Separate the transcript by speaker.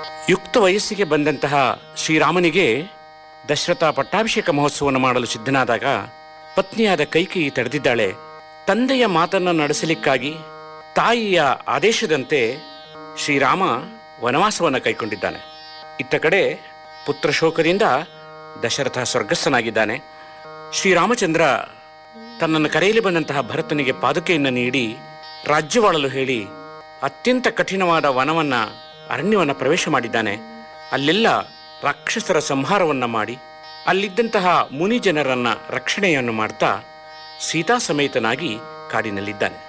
Speaker 1: ಯುಕ್ತ ವಯಸ್ಸಿಗೆ ಬಂದಂತಹ ಶ್ರೀರಾಮನಿಗೆ ದಶರಥ ಪಟ್ಟಾಭಿಷೇಕ ಮಹೋತ್ಸವವನ್ನು ಮಾಡಲು ಸಿದ್ಧನಾದಾಗ ಪತ್ನಿಯಾದ ಕೈಕೇಯಿ ತಡೆದಿದ್ದಾಳೆ ತಂದೆಯ ಮಾತನ್ನು ನಡೆಸಲಿಕ್ಕಾಗಿ ತಾಯಿಯ ಆದೇಶದಂತೆ ಶ್ರೀರಾಮ ವನವಾಸವನ್ನು ಕೈಕೊಂಡಿದ್ದಾನೆ ಇತ್ತ ಕಡೆ ಪುತ್ರ ಶೋಕದಿಂದ ದಶರಥ ಸ್ವರ್ಗಸ್ಥನಾಗಿದ್ದಾನೆ ಶ್ರೀರಾಮಚಂದ್ರ ತನ್ನನ್ನು ಕರೆಯಲಿ ಬಂದಂತಹ ಭರತನಿಗೆ ಪಾದುಕೆಯನ್ನು ನೀಡಿ ರಾಜ್ಯವಾಳಲು ಹೇಳಿ ಅತ್ಯಂತ ಕಠಿಣವಾದ ವನವನ್ನ ಅರಣ್ಯವನ್ನ ಪ್ರವೇಶ ಮಾಡಿದ್ದಾನೆ ಅಲ್ಲೆಲ್ಲ ರಾಕ್ಷಸರ ಸಂಹಾರವನ್ನ ಮಾಡಿ ಅಲ್ಲಿದ್ದಂತಹ ಮುನಿ ಜನರನ್ನ ರಕ್ಷಣೆಯನ್ನು ಮಾಡ್ತಾ ಸೀತಾ ಸಮೇತನಾಗಿ ಕಾಡಿನಲ್ಲಿದ್ದಾನೆ